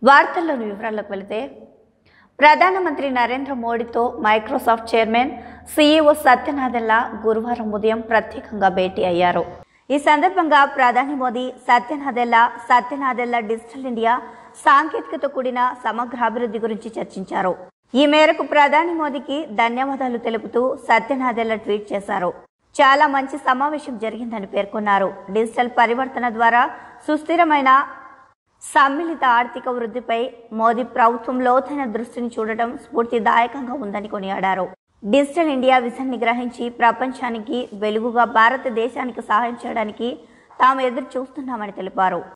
వార్తల్లోని వివరాల్లోకి వెళితే ప్రధానమంత్రి నరేంద్ర మోడీతో మైక్రోసాఫ్ట్ చైర్మన్ సీఈఓ సత్యనాదెల్ల గురువారం ఉదయం ప్రత్యేకంగా భేటీ అయ్యారు ఈ సందర్భంగా ప్రధాని మోదీ సత్యనాదెల్ల సత్యనాదెల్ల డిజిటల్ ఇండియా సాంకేతికత కూడిన సమగ్ర అభివృద్ధి గురించి చర్చించారు ఈ మేరకు ప్రధాని మోదీకి ధన్యవాదాలు తెలుపుతూ సత్యనాదెల్ల ట్వీట్ చేశారు చాలా మంచి సమావేశం జరిగిందని పేర్కొన్నారు డిజిటల్ పరివర్తన ద్వారా సుస్థిరమైన సమ్మిళిత ఆర్థిక వృద్ధిపై మోదీ ప్రభుత్వం లోతైన దృష్టిని చూడటం స్ఫూర్తిదాయకంగా ఉందని కొనియాడారు డిజిటల్ ఇండియా విజన్ని గ్రహించి ప్రపంచానికి వెలుగుగా భారతదేశానికి సహాయం చేయడానికి తాము ఎదురు చూస్తున్నామని తెలిపారు